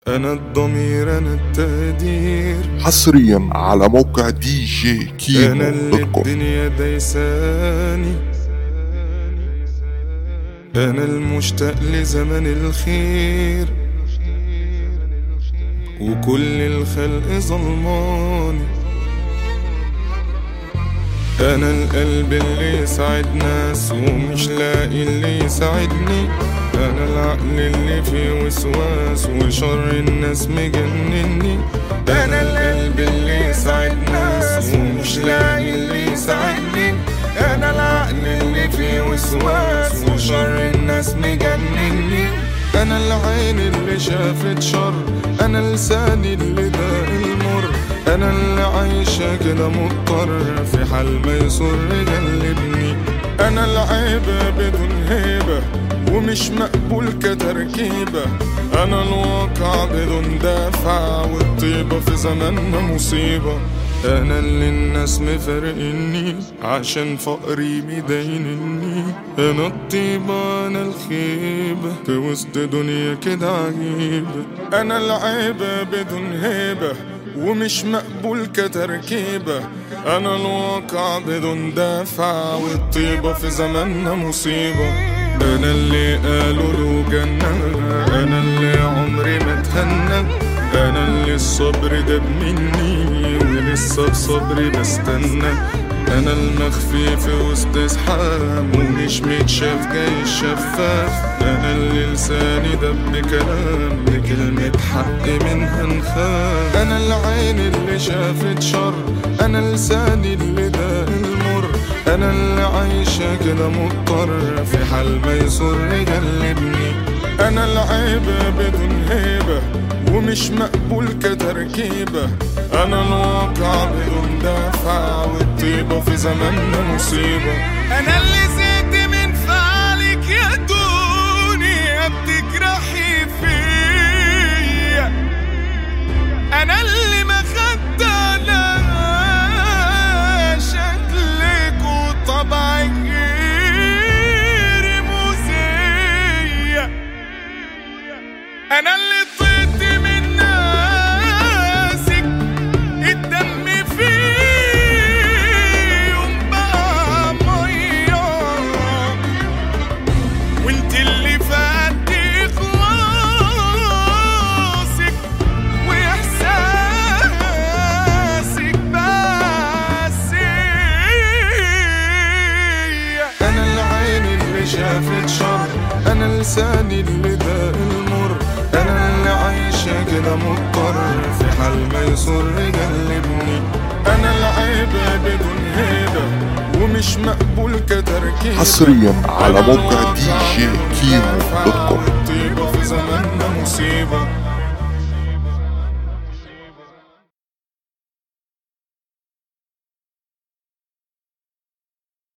انا الضمير انا التقدير حصريا على موقع دي جي انا كيمو اللي دوت كوم الدنيا دايساني انا المشتاق لزمن الخير وكل الخلق ظلماني انا القلب اللي يسعد ناس ومش لاقي اللي يساعدني انا العقل اللي فيه وسواس وشر الناس مجنني انا القلب اللي يسعد ناس ومش لاقي اللي يساعدني انا العقل اللي فيه وسواس وشر الناس مجنني انا العين اللي شافت شر انا لساني اللي داق المر انا اللي عايشة كده مضطر في حال ما يسر قلبني انا العيبة بدون هيبة ومش مقبول كتركيبة انا الواقع بدون دافع والطيبة في زماننا مصيبة انا اللي الناس مفرقني عشان فقري مدينني انا الطيبة انا الخيبة في وسط دنيا كده عجيبة انا العيبة بدون هيبة ومش مقبول كتركيبة انا الواقع بدون دافع والطيبة في زماننا مصيبة انا اللي قالوا له جنة انا اللي عمري ما اتهنى انا اللي الصبر داب مني ولسه بصبري بستنى انا المخفي في وسط زحام ومش متشاف جاي شفاف انا اللي لساني دب كلام لكلمة حق منها نخاف انا العين اللي شافت شر انا لساني اللي داق المر انا اللي عايشة كده مضطر في حال ما يسر يقلبني انا العيبة بدون هيبة ومش مقبول كتركيبة انا الواقع بدون دافع والطيبة في زماننا مصيبة انا اللي زهقت من فعلك يا دنيا بتجرحي فيا انا اللي ما خدت على شكلك وطبعك غير مؤذية انا اللي طيت من ناسك الدم فيهم بقى ميه وانت اللي فاتي خلاصك واحساسك بس انا العين اللي شافت شر انا لساني اللي داق المر انا اللي عايشة كده مضطر في حال ما يسر يقلبني انا العيبة بدون هيبة ومش مقبول كتركيبة حصريا على موقع دي جي كيمو دوت كوم الطيبة في زماننا مصيبة